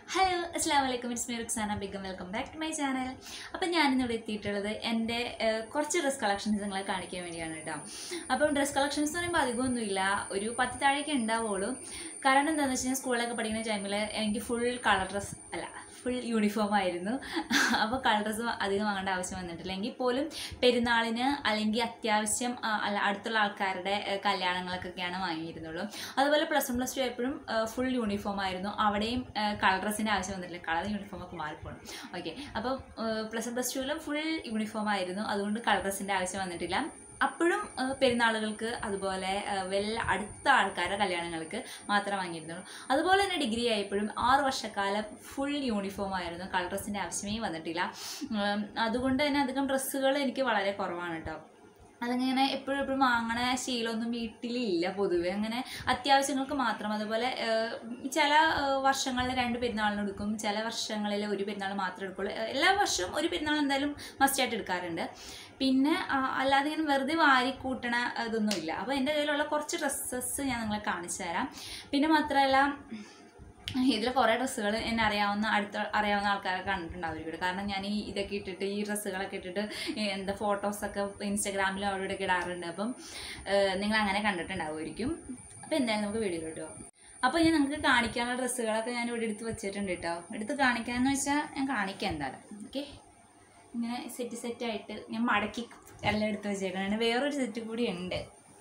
Hello അസ്സാം വലൈക്കും it's me Ruksana Begum welcome back to my channel അപ്പം ഞാനിന്നിവിടെ എത്തിയിട്ടുള്ളത് എൻ്റെ ഏഹ്, കുറച്ച് ഡ്രസ് കളക്ഷൻസ് നിങ്ങളെ കാണിക്കാൻ വേണ്ടിയാണ് കേട്ടോ അപ്പം ഡ്രസ് കളക്ഷൻസ് എന്ന് പറയുമ്പോൾ അധികമൊന്നുമില്ല ഒരു പത്ത് താഴേക്ക് ഉണ്ടാവുള്ളൂ കാരണം എന്താണെന്ന് വെച്ച് കഴിഞ്ഞാൽ സ്കൂളിലൊക്കെ പഠിക്കുന്ന ടൈമിൽ എനിക്ക് ഫുൾ കളർ ഡ്രസ് അല്ല ഫുൾ യൂണിഫോം ആയിരുന്നു അപ്പോൾ കളർ ഡ്രസ്സ് അധികം വാങ്ങേണ്ട ആവശ്യം വന്നിട്ടില്ല എങ്കിൽ പോലും പെരുന്നാളിന് അല്ലെങ്കിൽ അത്യാവശ്യം ആ, അല്ല അടുത്തുള്ള ആൾക്കാരുടെ ഏഹ്, കല്യാണങ്ങൾക്കൊക്കെയാണ് വാങ്ങിയിരുന്നുള്ളൂ അതുപോലെ പ്ലസ് വൺ പ്ലസ് ടു എപ്പോഴും ഫുൾ യൂണിഫോം ആയിരുന്നു അവിടെയും കളർ ഡ്രസ്സിൻ്റെ ആവശ്യം വന്നിട്ടില്ല കളർ യൂണിഫോം ഒക്കെ മാറിപ്പോണം ഓക്കെ അപ്പം പ്ലസ് വൺ പ്ലസ് ടുവിലും ഫുൾ യൂണിഫോം ആയിരുന്നു അതുകൊണ്ട് കളർ ഡ്രസ്സിൻ്റെ ആവശ്യം വന്നിട്ടില്ല അപ്പോഴും ഏഹ്, പെരുന്നാളുകൾക്ക് അതുപോലെ ഏഹ്, വല്ല അടുത്ത ആൾക്കാരുടെ കല്യാണങ്ങൾക്ക് മാത്രം വാങ്ങിയിരുന്നുള്ളൂ അതുപോലെ തന്നെ ഡിഗ്രി ആയപ്പോഴും ആറ് വർഷക്കാലം ഫുൾ യൂണിഫോം ആയിരുന്നു കളർ ഡ്രസ്സിൻ്റെ ആവശ്യമേ വന്നിട്ടില്ല ഉം, അതുകൊണ്ട് തന്നെ അധികം ഡ്രസ്സുകൾ എനിക്ക് വളരെ കുറവാണ് കേട്ടോ അതിങ്ങനെ എപ്പോഴും എപ്പോഴും വാങ്ങണ ശീലമൊന്നും വീട്ടിലില്ല പൊതുവെ അങ്ങനെ അത്യാവശ്യങ്ങൾക്ക് മാത്രം അതുപോലെ ഏഹ്, ചില ഏഹ്, വർഷങ്ങളിൽ രണ്ട് പെരുന്നാളിന് എടുക്കും ചില വർഷങ്ങളിൽ ഒരു പെരുന്നാൾ മാത്രമേ എടുക്കുള്ളൂ ഏഹ്, എല്ലാ വർഷവും ഒരു പെരുന്നാൾ എന്തായാലും മസ്റ്റായിട്ട് എടുക്കാറുണ്ട് പിന്നെ ആ, അല്ലാതെ ഇങ്ങനെ വെറുതെ വാരി കൂട്ടണ ഇതൊന്നുമില്ല അപ്പോൾ എൻ്റെ കയ്യിലുള്ള കുറച്ച് ഡ്രസ്സസ് ഞാൻ നിങ്ങളെ കാണിച്ചു തരാം പിന്നെ മാത്രമല്ല ഇതിൽ കുറേ ഡ്രസ്സുകൾ എന്നെ അറിയാവുന്ന അടുത്ത അറിയാവുന്ന ആൾക്കാരൊക്കെ കണ്ടിട്ടുണ്ടാവും കാരണം ഞാൻ ഈ ഇതൊക്കെ ഇട്ടിട്ട് ഈ ഡ്രസ്സുകളൊക്കെ ഇട്ടിട്ട് ഈ എന്താ ഫോട്ടോസൊക്കെ ഇൻസ്റ്റാഗ്രാമിലും അവിടെ ഇവിടെയൊക്കെ ഇടാറുണ്ട് അപ്പം ഏഹ്, നിങ്ങൾ അങ്ങനെ കണ്ടിട്ടുണ്ടാവുമായിരിക്കും അപ്പോൾ എന്തായാലും നമുക്ക് വീഡിയോ കിട്ടുമോ അപ്പോൾ ഞാൻ നിങ്ങൾക്ക് കാണിക്കാനുള്ള ഡ്രസ്സുകളൊക്കെ ഞാൻ ഇവിടെ എടുത്ത് വെച്ചിട്ടുണ്ട് കേട്ടോ എടുത്ത് കാണിക്കാമെന്ന് വെച്ചാൽ ഞാൻ കാണിക്കാം എന്തായാലും ഓക്കെ ഇങ്ങനെ സെറ്റ് സെറ്റായിട്ട് ഞാൻ മടക്കി എല്ലാം എടുത്ത് വെച്ചേക്കണം വേറൊരു സെറ്റ് കൂടി ഉണ്ട്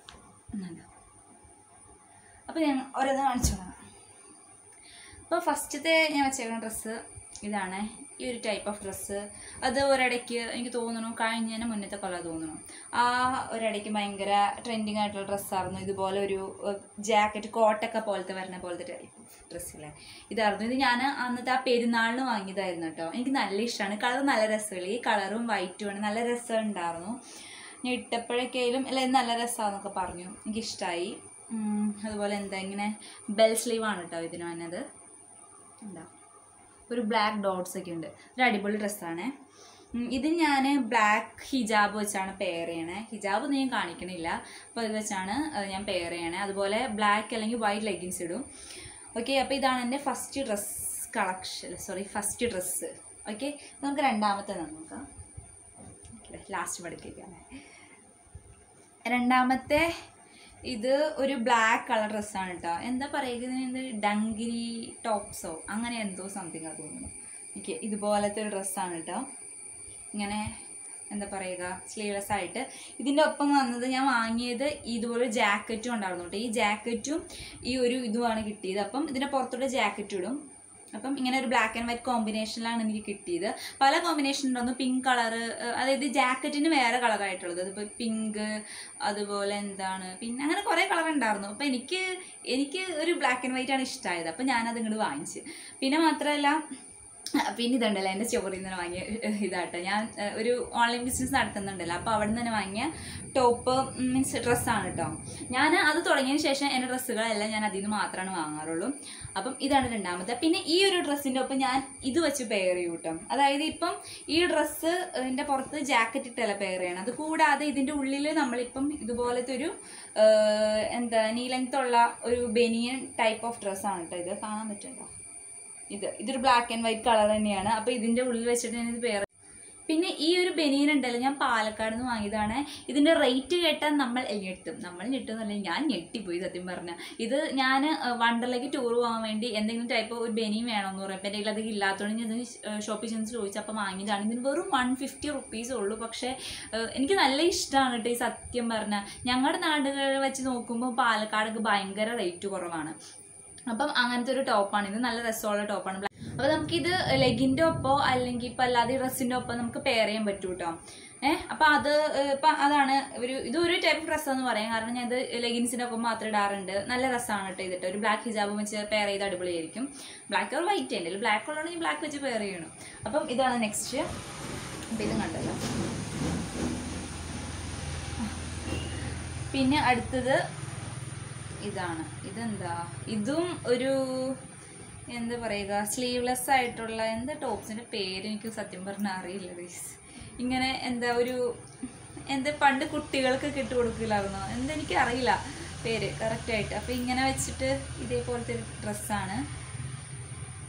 അപ്പോൾ ഞാൻ ഓരോന്ന് കാണിച്ചു തുടങ്ങാം അപ്പോൾ ഫസ്റ്റത്തെ ഞാൻ വെച്ചേക്കുന്ന ഡ്രസ്സ് ഇതാണ് ഈ ഒരു ടൈപ്പ് ഓഫ് ഡ്രസ്സ് അത് ഒരിടയ്ക്ക് എനിക്ക് തോന്നുന്നു കഴിഞ്ഞതിന് മുന്നത്തെ കൊല്ലം തോന്നുന്നു ആ ഒരിടയ്ക്ക് ഭയങ്കര ട്രെൻഡിങ് ആയിട്ടുള്ള ഡ്രസ്സായിരുന്നു ഇതുപോലെ ഒരു ജാക്കറ്റ് കോട്ടൊക്കെ പോലത്തെ വരുന്ന പോലത്തെ ടൈപ്പ് ഡ്രസ്സില്ലേ ഇതായിരുന്നു ഇത് ഞാൻ അന്നത്തെ ആ പെരുന്നാളിന് വാങ്ങിയതായിരുന്നു കേട്ടോ എനിക്ക് നല്ല ഇഷ്ടമാണ് കളർ നല്ല രസമുള്ള ഈ കളറും വൈറ്റും ആണ് നല്ല രസം ഉണ്ടായിരുന്നു ഞാൻ ഇട്ടപ്പോഴൊക്കെയായാലും അല്ല ഇത് നല്ല രസമാണെന്നൊക്കെ പറഞ്ഞു എനിക്കിഷ്ടമായി ഉം, അതുപോലെ എന്താ ഇങ്ങനെ ബെൽ സ്ലീവ് ആണ് കേട്ടോ ഇതിന് വന്നത് എന്താ ഒരു ബ്ലാക്ക് ഡോട്ട്സ് ഒക്കെ ഉണ്ട് ഒരു അടിപൊളി ഡ്രസ്സാണ് ഇത് ഞാൻ ബ്ലാക്ക് ഹിജാബ് വെച്ചാണ് പെയർ ചെയ്യണേ ഹിജാബ് ഒന്നും ഞാൻ കാണിക്കണില്ല അപ്പോൾ ഇത് വെച്ചാണ് ഏഹ്, ഞാൻ പെയർ ചെയ്യണേ അതുപോലെ ബ്ലാക്ക് അല്ലെങ്കിൽ വൈറ്റ് ലെഗിൻസ് ഇടും ഓക്കെ അപ്പോൾ ഇതാണ് എൻ്റെ first dress collection sorry first dress okay നമുക്ക് രണ്ടാമത്തെ നോക്കാം ലാസ്റ്റ് മടുക്കിക്കാണ് രണ്ടാമത്തെ ഇത് ഒരു ബ്ലാക്ക് കളർ ഡ്രസ്സാണ് കേട്ടോ എന്താ പറയുക ഇതിന് ഡങ്കിരി ടോപ്സോ അങ്ങനെ എന്തോ സംതിങ് ആ തോന്നുന്നു എനിക്ക് ഇതുപോലത്തെ ഒരു ഡ്രസ്സാണ് കേട്ടോ ഇങ്ങനെ എന്താ പറയുക സ്ലീവ്ലെസ് ആയിട്ട് ഇതിൻ്റെ ഒപ്പം വന്നത് ഞാൻ വാങ്ങിയത് ഇതുപോലെ ജാക്കറ്റും ഉണ്ടായിരുന്നു കേട്ടോ ഈ ജാക്കറ്റും ഈ ഒരു ഇതുമാണ് കിട്ടിയത് അപ്പം ഇതിൻ്റെ പുറത്തോട്ട് ജാക്കറ്റ് ഇടും അപ്പം ഇങ്ങനെ ഒരു ബ്ലാക്ക് ആൻഡ് വൈറ്റ് കോമ്പിനേഷനിലാണ് എനിക്ക് കിട്ടിയത് പല കോമ്പിനേഷൻ ഉണ്ടായിരുന്നു പിങ്ക് കളറ് അതായത് ജാക്കറ്റിന് വേറെ കളറായിട്ടുള്ളത് അതിപ്പോൾ പിങ്ക് അതുപോലെ എന്താണ് പിന്നെ അങ്ങനെ കുറേ കളർ ഉണ്ടായിരുന്നു അപ്പോൾ എനിക്ക് എനിക്ക് ഒരു ബ്ലാക്ക് ആൻഡ് വൈറ്റ് ആണ് ഇഷ്ടമായത് അപ്പോൾ ഞാനത് ഇങ്ങോട്ട് വാങ്ങിച്ച് പിന്നെ മാത്രമല്ല പിന്നെ ഇതുണ്ടല്ലോ എൻ്റെ സ്റ്റോറിൽ നിന്ന് വാങ്ങിയ ഇതാട്ടോ ഞാൻ ഏഹ്, ഒരു ഓൺലൈൻ ബിസിനസ് നടത്തുന്നുണ്ടല്ലോ അപ്പോൾ അവിടെ നിന്ന് തന്നെ വാങ്ങിയ ടോപ്പ് മീൻസ് ഡ്രസ്സാണ് കേട്ടോ ഞാൻ അത് തുടങ്ങിയതിന് ശേഷം എൻ്റെ ഡ്രസ്സുകളെല്ലാം ഞാൻ അതിൽ നിന്ന് മാത്രമാണ് വാങ്ങാറുള്ളൂ അപ്പം ഇതാണ് രണ്ടാമത്തെ പിന്നെ ഈ ഒരു ഡ്രസ്സിൻ്റെ ഒപ്പം ഞാൻ ഇത് വെച്ച് പെയർ ചെയ്യും കേട്ടോ അതായത് ഇപ്പം ഈ ഡ്രസ്സ് ഇതിൻ്റെ പുറത്ത് ജാക്കറ്റ് ഇട്ടല്ല പെയർ ചെയ്യണം അത് കൂടാതെ ഇതിൻ്റെ ഉള്ളിൽ നമ്മളിപ്പം ഇതുപോലത്തെ ഒരു ഏഹ്, എന്താ നീ ലെങ്ത് ഉള്ള ഒരു ബനിയൻ ടൈപ്പ് ഓഫ് ഡ്രസ്സാണ് കേട്ടോ ഇത് കാണാൻ പറ്റുന്നുണ്ടോ ഇത് ഇതൊരു ബ്ലാക്ക് ആൻഡ് വൈറ്റ് കളർ തന്നെയാണ് അപ്പോൾ ഇതിൻ്റെ ഉള്ളിൽ വെച്ചിട്ട് ഞാൻ ഇത് പേര് പിന്നെ ഈ ഒരു ബനിയൻ ഉണ്ടല്ലോ ഞാൻ പാലക്കാട് നിന്ന് വാങ്ങിയതാണ് ഇതിൻ്റെ റേറ്റ് കേട്ടാൽ നമ്മൾ ഞെട്ടും നമ്മൾ ഞെട്ടുന്നല്ല ഞാൻ ഞെട്ടിപ്പോയി സത്യം പറഞ്ഞാൽ ഇത് ഞാൻ വണ്ടറിലേക്ക് ടൂർ പോകാൻ വേണ്ടി എന്തെങ്കിലും ടൈപ്പ് ഒരു ബനിയൻ വേണമെന്ന് പറയും എൻ്റെ കയ്യിൽ അത് ഇല്ലാത്തതുകൊണ്ട് ഞാൻ ഇതിന് ഷോപ്പിൽ ചെന്ന് ചോദിച്ചപ്പോൾ വാങ്ങിയതാണ് ഇതിന് വെറും വൺ ഫിഫ്റ്റി റുപ്പീസ് ഉള്ളൂ പക്ഷേ ഏഹ്, എനിക്ക് നല്ല ഇഷ്ടമാണ് കേട്ടോ ഈ സത്യം പറഞ്ഞാൽ ഞങ്ങളുടെ നാടുകളിൽ വെച്ച് നോക്കുമ്പോൾ പാലക്കാടൊക്കെ ഭയങ്കര റേറ്റ് കുറവാണ് അപ്പം അങ്ങനത്തെ ഒരു ടോപ്പാണ് ഇത് നല്ല രസമുള്ള ടോപ്പാണ് അപ്പോൾ നമുക്കിത് ലെഗിൻ്റെ ഒപ്പോ അല്ലെങ്കിൽ ഇപ്പം അല്ലാതെ ഡ്രസ്സിൻ്റെ ഒപ്പം നമുക്ക് പെയർ ചെയ്യാൻ പറ്റൂ കേട്ടോ ഏഹ് അപ്പം അത് ഏഹ്, ഇപ്പം അതാണ് ഒരു ഇത് ഒരു ടൈപ്പ് ഡ്രസ്സ് എന്ന് പറയാം കാരണം ഞാൻ ഇത് ലെഗിൻസിൻ്റെ ഒപ്പം മാത്രം ഇടാറുണ്ട് നല്ല രസമാണ് കേട്ടോ ഇതിട്ട് ഒരു ബ്ലാക്ക് ഹിജാബ് വെച്ച് പെയർ ചെയ്ത് അടിപൊളിയായിരിക്കും ബ്ലാക്ക് ഓർ വൈറ്റ് ഉണ്ട് ബ്ലാക്ക് ഉള്ളതുകൊണ്ട് ബ്ലാക്ക് വെച്ച് പെയർ ചെയ്യണം അപ്പം ഇതാണ് നെക്സ്റ്റ് അപ്പം ഇതും കണ്ടല്ലോ പിന്നെ അടുത്തത് ഇതാണ് ഇതെന്താ ഇതും ഒരു എന്താ പറയുക സ്ലീവ്ലെസ് ആയിട്ടുള്ള എന്താ ടോപ്സിൻ്റെ പേര് എനിക്ക് സത്യം പറഞ്ഞാൽ അറിയില്ല ഗൈസ് ഇങ്ങനെ എന്താ ഒരു എന്താ പണ്ട് കുട്ടികൾക്ക് ഇട്ട് കൊടുക്കില്ലായിരുന്നോ എന്താ എനിക്ക് അറിയില്ല പേര് കറക്റ്റായിട്ട് അപ്പോൾ ഇങ്ങനെ വെച്ചിട്ട് ഇതേപോലത്തെ ഒരു ഡ്രസ്സാണ്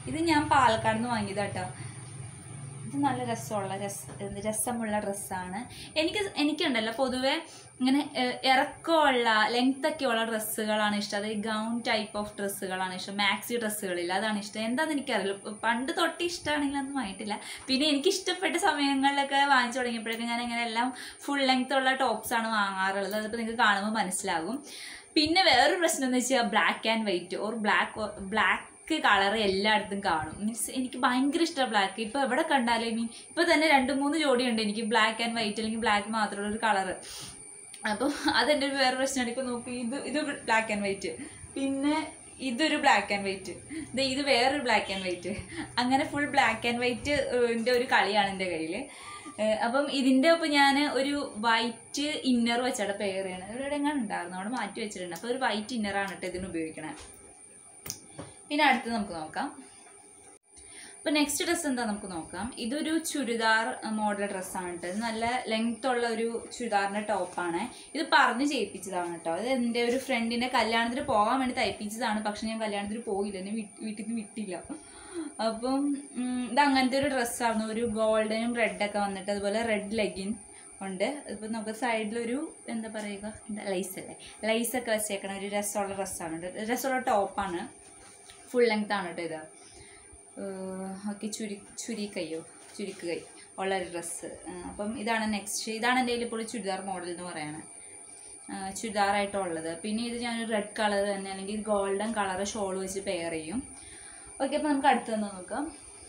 ഇത് ഞാൻ പാലക്കാട് നിന്ന് വാങ്ങിയതാട്ടോ ഇത് നല്ല രസമുള്ള രസ എന്ത് രസമുള്ള ഡ്രസ്സാണ് എനിക്ക് എനിക്കുണ്ടല്ലോ പൊതുവെ ഇങ്ങനെ ഏഹ്, ഇറക്കമുള്ള ലെങ്ത് ഒക്കെ ഉള്ള ഡ്രസ്സുകളാണ് ഇഷ്ടം അതായത് ഗൗൺ ടൈപ്പ് ഓഫ് ഡ്രസ്സുകളാണ് ഇഷ്ടം മാക്സി ഡ്രസ്സുകളില്ല അതാണ് ഇഷ്ടം എന്താണെന്ന് എനിക്കറിയില്ല പണ്ട് തൊട്ട് ഇഷ്ടമാണെങ്കിൽ അതൊന്നും ആയിട്ടില്ല പിന്നെ എനിക്ക് ഇഷ്ടപ്പെട്ട സമയങ്ങളിലൊക്കെ വാങ്ങിച്ചു തുടങ്ങിയപ്പോഴേക്കും ഞാൻ ഇങ്ങനെ എല്ലാം ഫുൾ ലെങ്ത് ഉള്ള ടോപ്സ് ആണ് വാങ്ങാറുള്ളത് അതിപ്പോൾ നിങ്ങൾക്ക് കാണുമ്പോൾ മനസ്സിലാകും പിന്നെ വേറൊരു പ്രശ്നം എന്ന് വെച്ചാൽ black and white or black black colour എല്ലായിടത്തും കാണും മീൻസ് എനിക്ക് ഭയങ്കര ഇഷ്ടമാണ് ബ്ലാക്ക് ഇപ്പോൾ എവിടെ കണ്ടാലും മീൻ ഇപ്പോൾ തന്നെ രണ്ട് മൂന്ന് ജോഡിയുണ്ട് എനിക്ക് ബ്ലാക്ക് ആൻഡ് വൈറ്റ് അല്ലെങ്കിൽ ബ്ലാക്ക് മാത്രമുള്ള ഒരു കളറ് അപ്പോൾ അതെൻ്റെ ഒരു വേറെ പ്രശ്നമാണ് ഇപ്പോൾ നോക്കി ഇത് ഇത് ബ്ലാക്ക് ആൻഡ് വൈറ്റ് പിന്നെ ഇതൊരു ബ്ലാക്ക് ആൻഡ് വൈറ്റ് ഇത് ഇത് വേറൊരു ബ്ലാക്ക് ആൻഡ് വൈറ്റ് അങ്ങനെ ഫുൾ ബ്ലാക്ക് ആൻഡ് വൈറ്റ് ൻ്റെ ഒരു കളിയാണ് എൻ്റെ കയ്യിൽ അപ്പം ഇതിൻ്റെ ഒപ്പം ഞാൻ ഒരു വൈറ്റ് ഇന്നർ വെച്ചാണ് പെയർ ചെയ്യണത് ഇവിടെ എങ്ങനെ ഉണ്ടായിരുന്നു അവിടെ മാറ്റി വെച്ചിട്ടുണ്ട് അപ്പോൾ ഒരു വൈറ്റ് ഇന്നറാണ് കേട്ടോ ഇതിന് ഉപയോഗിക്കണേ പിന്നെ അടുത്ത് നമുക്ക് നോക്കാം അപ്പോൾ നെക്സ്റ്റ് ഡ്രസ്സ് എന്താ നമുക്ക് നോക്കാം ഇതൊരു ചുരിദാർ മോഡൽ ഡ്രസ്സാണ് കേട്ടോ ഇത് നല്ല ലെങ്ത് ഉള്ള ഒരു ചുരിദാറിൻ്റെ ടോപ്പാണ് ഇത് പറഞ്ഞ് ചെയ്യിപ്പിച്ചതാണ് കേട്ടോ ഇത് എൻ്റെ ഒരു ഫ്രണ്ടിൻ്റെ കല്യാണത്തിന് പോകാൻ വേണ്ടി തയ്പ്പിച്ചതാണ് പക്ഷെ ഞാൻ കല്യാണത്തിന് പോയില്ല എന്നെ വീട്ട് വീട്ടിൽ നിന്ന് വിട്ടില്ല അപ്പം ഉം, ഇത് അങ്ങനത്തെ ഒരു ഡ്രസ്സാണ് ഒരു ഗോൾഡനും റെഡൊക്കെ വന്നിട്ട് അതുപോലെ റെഡ് ലെഗിൻ ഉണ്ട് ഇപ്പം നമുക്ക് സൈഡിലൊരു എന്താ പറയുക എന്താ ലൈസ് അല്ലേ ലൈസൊക്കെ വെച്ചേക്കണ ഒരു രസമുള്ള ഡ്രസ്സാണ് രസമുള്ള ടോപ്പാണ് ഫുൾ ലെങ്ത് ആണ് കേട്ടോ ഇത് ഓക്കെ ചുരി ചുരി കയ്യോ ചുരുക്ക് കൈ ഉള്ള ഒരു ഡ്രസ്സ് അപ്പം ഇതാണ് നെക്സ്റ്റ് ഇതാണ് എൻ്റെ കയ്യിൽ ഇപ്പോൾ ചുരിദാർ മോഡൽ എന്ന് പറയുന്നത് ചുരിദാറായിട്ടുള്ളത് പിന്നെ ഇത് ഞാൻ റെഡ് കളർ തന്നെ അല്ലെങ്കിൽ ഗോൾഡൻ കളർ ഷോൾ വെച്ച് പെയർ ചെയ്യും ഓക്കെ അപ്പോൾ നമുക്ക് അടുത്തൊന്ന് നോക്കാം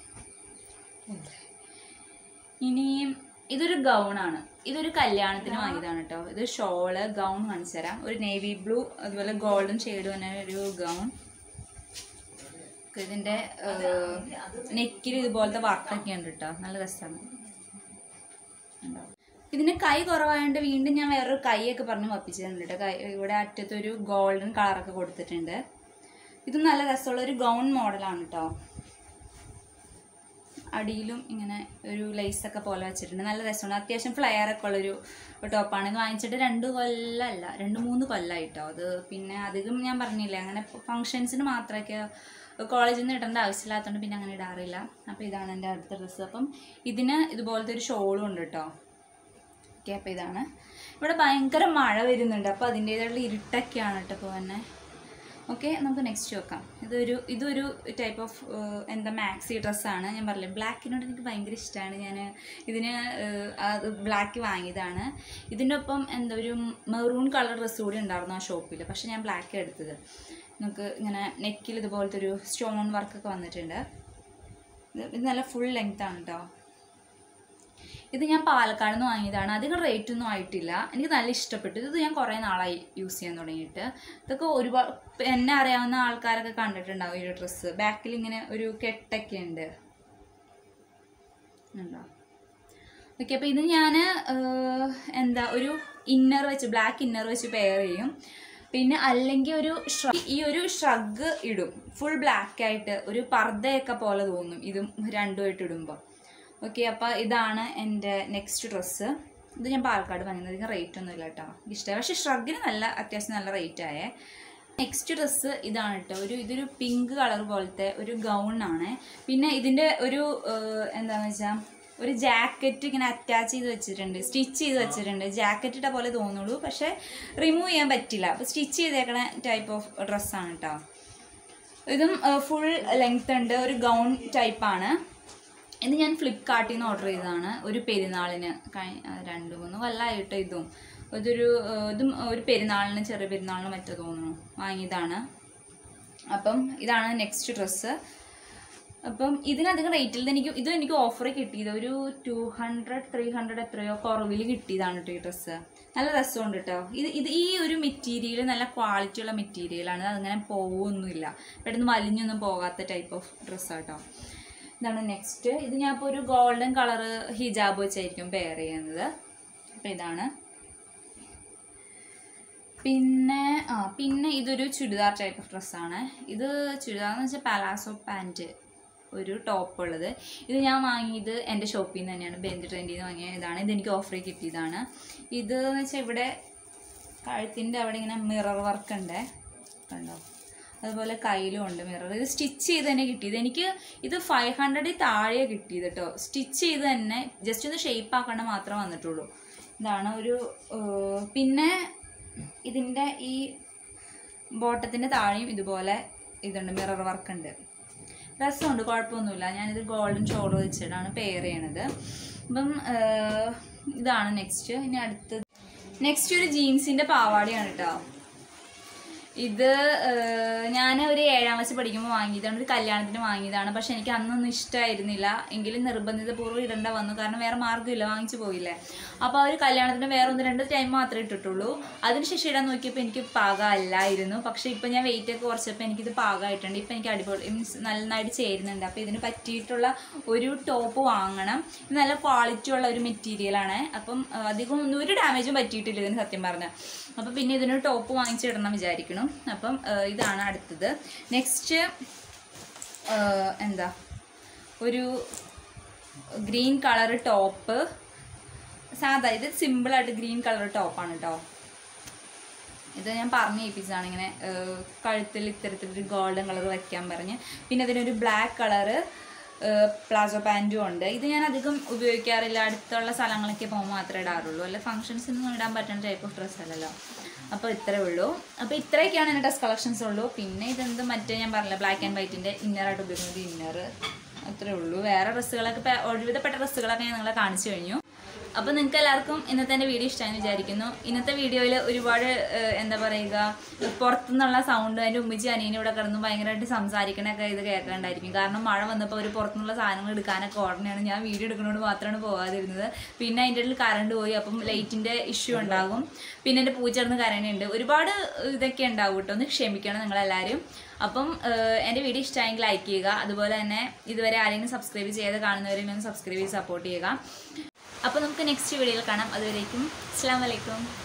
ഇനി ഇതൊരു ഗൗണാണ് ഇതൊരു കല്യാണത്തിന് വാങ്ങിയതാണ് കേട്ടോ ഇത് ഷോള് ഗൗൺ കാണിച്ചു തരാം ഒരു നേവി ബ്ലൂ അതുപോലെ ഗോൾഡൻ ഷെയ്ഡ് തന്നെ ഒരു ഗൗൺ ഇതിന്റെ നെക്കിൽ ഇതുപോലത്തെ വർക്കൊക്കെ ഉണ്ട് കേട്ടോ നല്ല രസമാണ് ഉണ്ടോ? ഇതിന് കൈ കുറവായതുകൊണ്ട് വീണ്ടും ഞാൻ വേറൊരു കൈയൊക്കെ പറഞ്ഞ് വപ്പിച്ചിട്ടുണ്ട് കേട്ടോ കൈ ഇവിടെ അറ്റത്തൊരു ഗോൾഡൻ കളറൊക്കെ കൊടുത്തിട്ടുണ്ട് ഇത് നല്ല രസമുള്ള ഒരു ഗൗൺ മോഡലാണ് കേട്ടോ അടിയിലും ഇങ്ങനെ ഒരു ലേസൊക്കെ പോലെ വെച്ചിട്ടുണ്ട് നല്ല രസമാണ് അത്യാവശ്യം ഫ്ലെയർ ഒക്കെ ഉള്ളൊരു ടോപ്പാണ് ഇത് വാങ്ങിച്ചിട്ട് രണ്ട് കൊല്ലമല്ല രണ്ട് മൂന്ന് കൊല്ലമായിട്ടോ അത് പിന്നെ അധികം ഞാൻ പറഞ്ഞില്ലേ അങ്ങനെ ഫങ്ഷൻസിന് മാത്രമൊക്കെ കോളേജിൽ നിന്ന് ഇടേണ്ട ആവശ്യമില്ലാത്തതുകൊണ്ട് പിന്നെ അങ്ങനെ ഇടാറില്ല അപ്പോൾ ഇതാണ് എൻ്റെ അടുത്ത ഡ്രസ്സ് അപ്പം ഇതിന് ഇതുപോലത്തെ ഒരു ഷോളും ഉണ്ട് കേട്ടോ ഓക്കെ അപ്പോൾ ഇതാണ് ഇവിടെ ഭയങ്കര മഴ വരുന്നുണ്ട് അപ്പോൾ അതിൻ്റേതായിട്ടുള്ള ഇരുട്ടൊക്കെയാണ് കേട്ടോ ഇപ്പോൾ തന്നെ ഓക്കെ നമുക്ക് നെക്സ്റ്റ് നോക്കാം ഇതൊരു ഇതൊരു ടൈപ്പ് ഓഫ് എന്താ മാക്സി ഡ്രസ്സാണ് ഞാൻ പറഞ്ഞില്ലേ ബ്ലാക്കിനോട് എനിക്ക് ഭയങ്കര ഇഷ്ടമാണ് ഞാൻ ഇതിന് ബ്ലാക്ക് വാങ്ങിയതാണ് ഇതിൻ്റെ ഒപ്പം എന്താ ഒരു മെറൂൺ കളർ ഡ്രസ്സ് കൂടി ഉണ്ടായിരുന്നു ആ ഷോപ്പിൽ പക്ഷേ ഞാൻ ബ്ലാക്ക് എടുത്തത് നമുക്ക് ഇങ്ങനെ നെക്കിൽ ഇതുപോലത്തെ ഒരു സ്റ്റോൺ വർക്കൊക്കെ വന്നിട്ടുണ്ട് ഇത് ഇത് നല്ല ഫുൾ ലെങ്ത് ആണ് കേട്ടോ ഇത് ഞാൻ പാലക്കാട് നിന്ന് വാങ്ങിയതാണ് അധികം റേറ്റ് ഒന്നും ആയിട്ടില്ല എനിക്ക് നല്ല ഇഷ്ടപ്പെട്ടു ഇത് ഞാൻ കുറേ നാളായി യൂസ് ചെയ്യാൻ തുടങ്ങിയിട്ട് ഇതൊക്കെ ഒരുപാട് എന്നെ അറിയാവുന്ന ആൾക്കാരൊക്കെ കണ്ടിട്ടുണ്ടാവും ഈ ഒരു ഡ്രസ്സ് ബാക്കിൽ ഇങ്ങനെ ഒരു കെട്ടൊക്കെ ഉണ്ട് ഉണ്ടോ ഓക്കെ അപ്പോൾ ഇത് ഞാൻ എന്താ ഒരു ഇന്നർ വെച്ച് ബ്ലാക്ക് ഇന്നർ വെച്ച് പെയർ ചെയ്യും പിന്നെ അല്ലെങ്കിൽ ഒരു ഷ്ര- ഈ ഒരു ഷ്രഗ് ഇടും ഫുൾ ബ്ലാക്ക് ആയിട്ട് ഒരു പർദ്ദയൊക്കെ പോലെ തോന്നും ഇതും രണ്ടുമായിട്ട് ഇടുമ്പോൾ ഓക്കെ അപ്പോൾ ഇതാണ് എൻ്റെ നെക്സ്റ്റ് ഡ്രസ്സ് ഇത് ഞാൻ പാലക്കാട് വാങ്ങുന്നത് അധികം റേറ്റ് ഒന്നും ഇല്ല കേട്ടോ ഇഷ്ടമായി പക്ഷേ ഷ്രഗിന് നല്ല അത്യാവശ്യം നല്ല റേറ്റ് ആയേ നെക്സ്റ്റ് ഡ്രസ്സ് ഇതാണ് കേട്ടോ ഒരു ഇതൊരു പിങ്ക് കളർ പോലത്തെ ഒരു ഗൗൺ ആണ് പിന്നെ ഇതിൻ്റെ ഒരു ഏഹ്, എന്താണെന്ന് വെച്ചാൽ ഒരു ജാക്കറ്റ് ഇങ്ങനെ അറ്റാച്ച് ചെയ്ത് വെച്ചിട്ടുണ്ട് സ്റ്റിച്ച് ചെയ്ത് വെച്ചിട്ടുണ്ട് ജാക്കറ്റ് ഇട്ട പോലെ തോന്നുള്ളൂ പക്ഷേ റിമൂവ് ചെയ്യാൻ പറ്റില്ല അപ്പോൾ സ്റ്റിച്ച് ചെയ്തേക്കണ ടൈപ്പ് ഓഫ് ഡ്രസ്സാണ് കേട്ടോ ഇതും ഫുൾ ലെങ്ത് ഉണ്ട് ഒരു ഗൗൺ ടൈപ്പാണ് ഇത് ഞാൻ ഫ്ലിപ്കാർട്ടിൽ നിന്ന് ഓർഡർ ചെയ്തതാണ് ഒരു പെരുന്നാളിന് കഴി ആ, രണ്ട് മൂന്ന് കൊല്ലമായിട്ട് ഇതും ഇതൊരു ആ, ഇതും ഒരു പെരുന്നാളിന് ചെറിയ പെരുന്നാളിന് മറ്റോ തോന്നുന്നു വാങ്ങിയതാണ് അപ്പം ഇതാണ് നെക്സ്റ്റ് ഡ്രസ്സ് അപ്പം ഇതിനധികം റേറ്റിൽ എനിക്ക് ഇത് എനിക്ക് ഓഫർ കിട്ടിയത് ഒരു ടു ഹൺഡ്രഡ് ത്രീ ഹൺഡ്രഡ് എത്രയോ കുറവിൽ കിട്ടിയതാണ് കേട്ടോ ഈ ഡ്രസ്സ് നല്ല രസമുണ്ട് കേട്ടോ ഇത് ഇത് ഈ ഒരു മെറ്റീരിയൽ നല്ല ക്വാളിറ്റി ഉള്ള മെറ്റീരിയലാണ് അതങ്ങനെ പോവൊന്നുമില്ല പെട്ടെന്ന് വലിഞ്ഞൊന്നും പോകാത്ത ടൈപ്പ് ഓഫ് ഡ്രസ്സാണ് കേട്ടോ ഇതാണ് നെക്സ്റ്റ് ഇത് ഞാൻ ഇപ്പോൾ ഒരു ഗോൾഡൻ കളറ് ഹിജാബ് വെച്ചായിരിക്കും പെയർ ചെയ്യുന്നത് അപ്പം ഇതാണ് പിന്നെ ആ പിന്നെ ഇതൊരു ചുരിദാർ ടൈപ്പ് ഓഫ് ഡ്രസ്സാണ് ഇത് ചുരിദാർ എന്ന് വെച്ചാൽ പാലാസോ പാൻറ്റ് ഒരു ടോപ്പ് ഉള്ളത് ഇത് ഞാൻ വാങ്ങിയത് എൻ്റെ ഷോപ്പിൽ നിന്ന് തന്നെയാണ് ബെഞ്ച് ട്രെൻഡിൽ നിന്ന് വാങ്ങിയ ഇതാണ് ഇത് എനിക്ക് ഓഫറിൽ കിട്ടിയതാണ് ഇത് എന്ന് വെച്ചാൽ ഇവിടെ കഴുത്തിൻ്റെ അവിടെ ഇങ്ങനെ മിറർ വർക്ക് ഉണ്ട് കണ്ടോ അതുപോലെ കയ്യിലും ഉണ്ട് മിറർ ഇത് സ്റ്റിച്ച് ചെയ്ത് തന്നെ കിട്ടിയത് എനിക്ക് ഇത് ഫൈവ് ഹൺഡ്രഡിൽ താഴെ കിട്ടിയത് കേട്ടോ സ്റ്റിച്ച് ചെയ്ത് തന്നെ ജസ്റ്റ് ഒന്ന് ഷേപ്പ് ആക്കേണ്ട മാത്രമേ വന്നിട്ടുള്ളൂ ഇതാണ് ഒരു ഏർ, പിന്നെ ഇതിൻ്റെ ഈ ബോട്ടത്തിൻ്റെ താഴെയും ഇതുപോലെ ഇതുണ്ട് മിറർ വർക്ക് ഉണ്ട് രസമുണ്ട് കുഴപ്പമൊന്നുമില്ല ഞാനിത് ഗോൾഡൻ ഷോൾഡർ വെച്ചിട്ടാണ് പെയർ ചെയ്യണത് അപ്പം ഏർ, ഇതാണ് നെക്സ്റ്റ് ഇനി അടുത്തത് നെക്സ്റ്റ് ഒരു ജീൻസിൻ്റെ പാവാടയാണ് കേട്ടോ ഇത് ഞാൻ ഒരു ഏഴാം ക്ലാസ്സിൽ പഠിക്കുമ്പോൾ വാങ്ങിയതാണ് ഒരു കല്യാണത്തിന് വാങ്ങിയതാണ് പക്ഷെ എനിക്ക് അന്നൊന്നും ഇഷ്ടമായിരുന്നില്ല എങ്കിലും നിർബന്ധിതപൂർവ്വം ഇടേണ്ട വന്നു കാരണം വേറെ മാർഗ്ഗമില്ല വാങ്ങിച്ചു പോയില്ലേ അപ്പോൾ ആ ഒരു കല്യാണത്തിന് വേറെ ഒന്ന് രണ്ട് ടൈം മാത്രമേ ഇട്ടിട്ടുള്ളൂ അതിനുശേഷം ഇടാൻ നോക്കിയപ്പോൾ എനിക്ക് പാകമല്ലായിരുന്നു പക്ഷേ ഇപ്പം ഞാൻ വെയിറ്റ് ഒക്കെ കുറച്ചപ്പോൾ എനിക്കിത് പാകമായിട്ടുണ്ട് ഇപ്പം എനിക്ക് അടിപൊളി മീൻസ് നന്നായിട്ട് ചേരുന്നുണ്ട് അപ്പോൾ ഇതിന് പറ്റിയിട്ടുള്ള ഒരു ടോപ്പ് വാങ്ങണം ഇത് നല്ല ക്വാളിറ്റി ഉള്ള ഒരു മെറ്റീരിയലാണ് അപ്പം ആ, അധികം ഒന്നും ഒരു ഡാമേജും പറ്റിയിട്ടില്ല ഇതിന് സത്യം പറഞ്ഞാൽ അപ്പം പിന്നെ ഇതിനൊരു ടോപ്പ് വാങ്ങിച്ചിടണം വിചാരിക്കണം അപ്പം ആ, ഇതാണ് അടുത്തത് നെക്സ്റ്റ് എന്താ ഒരു ഗ്രീൻ കളർ ടോപ്പ് സാധാ ഇത് സിമ്പിളായിട്ട് ഗ്രീൻ കളർ ടോപ്പാണ് കേട്ടോ ഇത് ഞാൻ പറഞ്ഞ ഏൽപ്പിച്ചതാണ് ഇങ്ങനെ ഏഹ്, കഴുത്തിൽ ഇത്തരത്തിലൊരു ഗോൾഡൻ കളർ വയ്ക്കാൻ പറഞ്ഞ് പിന്നെ അതിനൊരു ബ്ലാക്ക് കളറ് പ്ലാസോ പാൻറ്റും ഉണ്ട് ഇത് ഞാൻ അധികം ഉപയോഗിക്കാറില്ല അടുത്തുള്ള സ്ഥലങ്ങളൊക്കെ പോകുമ്പോൾ മാത്രമേ ഇടാറുള്ളൂ അല്ല ഫംഗ്ഷൻസിനൊന്നും ഇടാൻ പറ്റുന്ന ടൈപ്പ് ഓഫ് ഡ്രസ്സ് അല്ലല്ലോ അപ്പോൾ ഇത്രേ ഉള്ളൂ അപ്പോൾ ഇത്രയൊക്കെയാണ് എൻ്റെ ഡ്രസ് കളക്ഷൻസ് ഉള്ളൂ പിന്നെ ഇതെന്ത് മറ്റേ ഞാൻ പറഞ്ഞില്ല ബ്ലാക്ക് ആൻഡ് വൈറ്റിൻ്റെ ഇന്നറായിട്ട് ഉപയോഗിക്കുന്നത് ഇന്നർ അത്രേ ഉള്ളൂ വേറെ ഡ്രസ്സുകളൊക്കെ ഇപ്പോൾ ഒരുവിധപ്പെട്ട ഡ്രസ്സുകളൊക്കെ ഞാൻ നിങ്ങളെ കാണിച്ചു കഴിഞ്ഞു അപ്പോൾ നിങ്ങൾക്ക് എല്ലാവർക്കും ഇന്നത്തെ എൻ്റെ വീഡിയോ ഇഷ്ടമായെന്ന് വിചാരിക്കുന്നു ഇന്നത്തെ വീഡിയോയിൽ ഒരുപാട് ഏഹ്, എന്താ പറയുക പുറത്തുനിന്നുള്ള സൗണ്ട് അതിൻ്റെ ഉമ്മിച്ചി അനിയനും ഇവിടെ കിടന്ന് ഭയങ്കരമായിട്ട് സംസാരിക്കണൊക്കെ ഇത് കേൾക്കാണ്ടായിരിക്കും കാരണം മഴ വന്നപ്പോൾ ഒരു പുറത്തുനിന്നുള്ള സാധനങ്ങൾ എടുക്കാനൊക്കെ ഓർമ്മയാണ് ഞാൻ വീഡിയോ എടുക്കുന്നതുകൊണ്ട് മാത്രമാണ് പോകാതിരുന്നത് പിന്നെ അതിൻ്റെ ഇടയിൽ കറണ്ട് പോയി അപ്പം ലൈറ്റിൻ്റെ ഇഷ്യൂ ഉണ്ടാകും പിന്നെ എൻ്റെ പൂച്ചടന്ന് കരയുന്നുണ്ട് ഒരുപാട് ഇതൊക്കെ ഉണ്ടാവും കേട്ടോ ഒന്ന് ക്ഷമിക്കണം നിങ്ങളെല്ലാവരും അപ്പം ഏഹ്, എൻ്റെ വീഡിയോ ഇഷ്ടമായെങ്കിൽ ലൈക്ക് ചെയ്യുക അതുപോലെ തന്നെ ഇതുവരെ ആരെങ്കിലും സബ്സ്ക്രൈബ് ചെയ്ത് കാണുന്നവരെയും ഒന്ന് സബ്സ്ക്രൈബ് ചെയ്ത് സപ്പോർട്ട് ചെയ്യുക അപ്പോൾ നമുക്ക് നെക്സ്റ്റ് വീഡിയോയിൽ കാണാം അതുവരേക്കും അസ്സാം വലൈക്കും